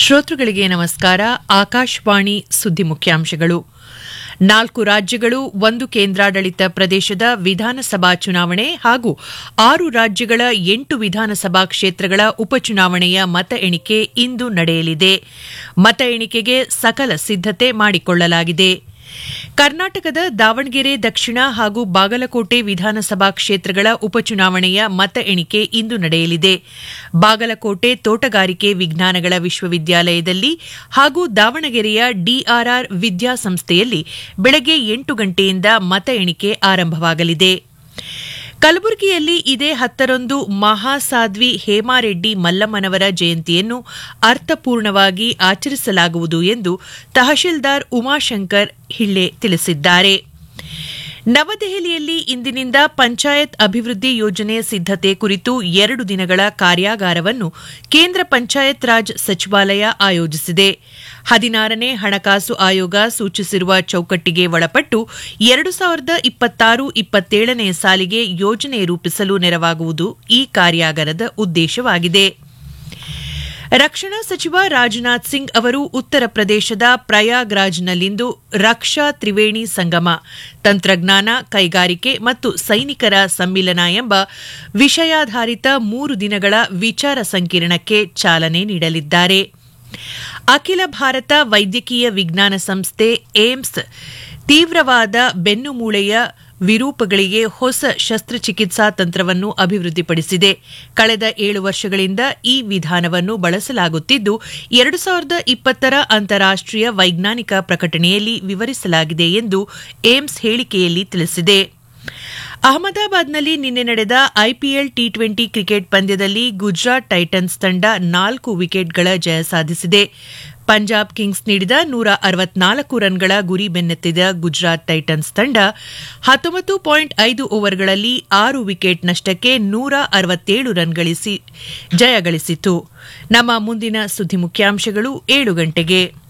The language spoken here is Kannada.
ಶ್ರೋತೃಗಳಿಗೆ ನಮಸ್ಕಾರ ಆಕಾಶವಾಣಿ ಸುದ್ದಿ ಮುಖ್ಯಾಂಶಗಳು ನಾಲ್ಕು ರಾಜ್ಯಗಳು ಒಂದು ಕೇಂದ್ರಾಡಳಿತ ಪ್ರದೇಶದ ವಿಧಾನಸಭಾ ಚುನಾವಣೆ ಹಾಗೂ ಆರು ರಾಜ್ಯಗಳ ಎಂಟು ವಿಧಾನಸಭಾ ಕ್ಷೇತ್ರಗಳ ಉಪಚುನಾವಣೆಯ ಮತ ಎಣಿಕೆ ಇಂದು ನಡೆಯಲಿದೆ ಮತ ಎಣಿಕೆಗೆ ಸಕಲ ಸಿದ್ದತೆ ಮಾಡಿಕೊಳ್ಳಲಾಗಿದೆ ಕರ್ನಾಟಕದ ದಾವಣಗೆರೆ ದಕ್ಷಿಣ ಹಾಗೂ ಬಾಗಲಕೋಟೆ ವಿಧಾನಸಭಾ ಕ್ಷೇತ್ರಗಳ ಉಪಚುನಾವಣೆಯ ಮತ ಎಣಿಕೆ ಇಂದು ನಡೆಯಲಿದೆ ಬಾಗಲಕೋಟೆ ತೋಟಗಾರಿಕೆ ವಿಜ್ಞಾನಗಳ ವಿಶ್ವವಿದ್ಯಾಲಯದಲ್ಲಿ ಹಾಗೂ ದಾವಣಗೆರೆಯ ಡಿಆರ್ಆರ್ ವಿದ್ಯಾಸಂಸ್ಥೆಯಲ್ಲಿ ಬೆಳಗ್ಗೆ ಎಂಟು ಗಂಟೆಯಿಂದ ಮತ ಎಣಿಕೆ ಆರಂಭವಾಗಲಿದೆ ಕಲಬುರಗಿಯಲ್ಲಿ ಇದೇ ಹತ್ತರಂದು ಮಹಾಸಾಧ್ವಿ ಹೇಮಾರೆಡ್ಡಿ ಮಲ್ಲಮ್ಮನವರ ಜಯಂತಿಯನ್ನು ಅರ್ಥಪೂರ್ಣವಾಗಿ ಆಚರಿಸಲಾಗುವುದು ಎಂದು ತಹಶೀಲ್ದಾರ್ ಉಮಾಶಂಕರ್ ಹಿಳ್ಳೆ ತಿಳಿಸಿದ್ದಾರೆ ನವದೆಹಲಿಯಲ್ಲಿ ಇಂದಿನಿಂದ ಪಂಚಾಯತ್ ಅಭಿವೃದ್ಧಿ ಯೋಜನೆ ಸಿದ್ದತೆ ಕುರಿತು ಎರಡು ದಿನಗಳ ಕಾರ್ಯಾಗಾರವನ್ನು ಕೇಂದ್ರ ಪಂಚಾಯತ್ ರಾಜ್ ಸಚಿವಾಲಯ ಆಯೋಜಿಸಿದೆ ಹದಿನಾರನೇ ಹಣಕಾಸು ಆಯೋಗ ಸೂಚಿಸಿರುವ ಚೌಕಟ್ಟಿಗೆ ಒಳಪಟ್ಟು ಎರಡು ಸಾವಿರದ ಇಪ್ಪತ್ತಾರು ಇಪ್ಪತ್ತೇಳನೇ ಸಾಲಿಗೆ ಯೋಜನೆ ರೂಪಿಸಲು ನೆರವಾಗುವುದು ಈ ಕಾರ್ಯಾಗಾರದ ಉದ್ದೇಶವಾಗಿದೆ ರಕ್ಷಣಾ ಸಚಿವ ರಾಜನಾಥ್ ಸಿಂಗ್ ಅವರು ಉತ್ತರ ಪ್ರದೇಶದ ಪ್ರಯಾಗ್ರಾಜ್ನಲ್ಲಿಂದು ರಕ್ಷಾ ತ್ರಿವೇಣಿ ಸಂಗಮ ತಂತ್ರಜ್ಞಾನ ಕೈಗಾರಿಕೆ ಮತ್ತು ಸೈನಿಕರ ಸಮ್ಮಿಲನ ಎಂಬ ವಿಷಯಾಧಾರಿತ ಮೂರು ದಿನಗಳ ವಿಚಾರ ಸಂಕಿರಣಕ್ಕೆ ಚಾಲನೆ ನೀಡಲಿದ್ದಾರೆ ಅಖಿಲ ಭಾರತ ವೈದ್ಯಕೀಯ ವಿಜ್ಞಾನ ಸಂಸ್ಥೆ ಏಮ್ಸ್ ತೀವ್ರವಾದ ಬೆನ್ನುಮೂಳೆಯ ವಿರೂಪಗಳಿಗೆ ಹೊಸ ಶಸ್ತ್ರಚಿಕಿತ್ಸಾ ತಂತ್ರವನ್ನು ಅಭಿವೃದ್ಧಿಪಡಿಸಿದೆ ಕಳೆದ ಏಳು ವರ್ಷಗಳಿಂದ ಈ ವಿಧಾನವನ್ನು ಬಳಸಲಾಗುತ್ತಿದ್ದು ಎರಡು ಸಾವಿರದ ಇಪ್ಪತ್ತರ ಅಂತಾರಾಷ್ಟೀಯ ವೈಜ್ಞಾನಿಕ ಪ್ರಕಟಣೆಯಲ್ಲಿ ವಿವರಿಸಲಾಗಿದೆ ಎಂದು ಏಮ್ಸ್ ಹೇಳಿಕೆಯಲ್ಲಿ ತಿಳಿಸಿದೆ ಅಹಮದಾಬಾದ್ನಲ್ಲಿ ನಿನ್ನೆ ನಡೆದ ಐಪಿಎಲ್ ಟಿ ಟ್ವೆಂಟಿ ಕ್ರಿಕೆಟ್ ಪಂದ್ಯದಲ್ಲಿ ಗುಜರಾತ್ ಟೈಟನ್ಸ್ ತಂಡ ನಾಲ್ಕು ವಿಕೆಟ್ಗಳ ಜಯ ಸಾಧಿಸಿದೆ ಪಂಜಾಬ್ ಕಿಂಗ್ಸ್ ನೀಡಿದ ನೂರ ಅರವತ್ನಾಲ್ಕು ರನ್ಗಳ ಗುರಿ ಬೆನ್ನತ್ತಿದ ಗುಜರಾತ್ ಟೈಟನ್ಸ್ ತಂಡ ಹತ್ತೊಂಬತ್ತು ಪಾಯಿಂಟ್ ಐದು ಓವರ್ಗಳಲ್ಲಿ ಆರು ವಿಕೆಟ್ ನಷ್ಟಕ್ಕೆ ನೂರ ಅರವತ್ತೇಳು ರನ್ ಗಳಿಸಿ ಜಯ ಗಳಿಸಿತು ನಮ್ಮ ಮುಂದಿನ ಸುದ್ದಿ ಮುಖ್ಯಾಂಶಗಳು ಏಳು ಗಂಟೆಗೆ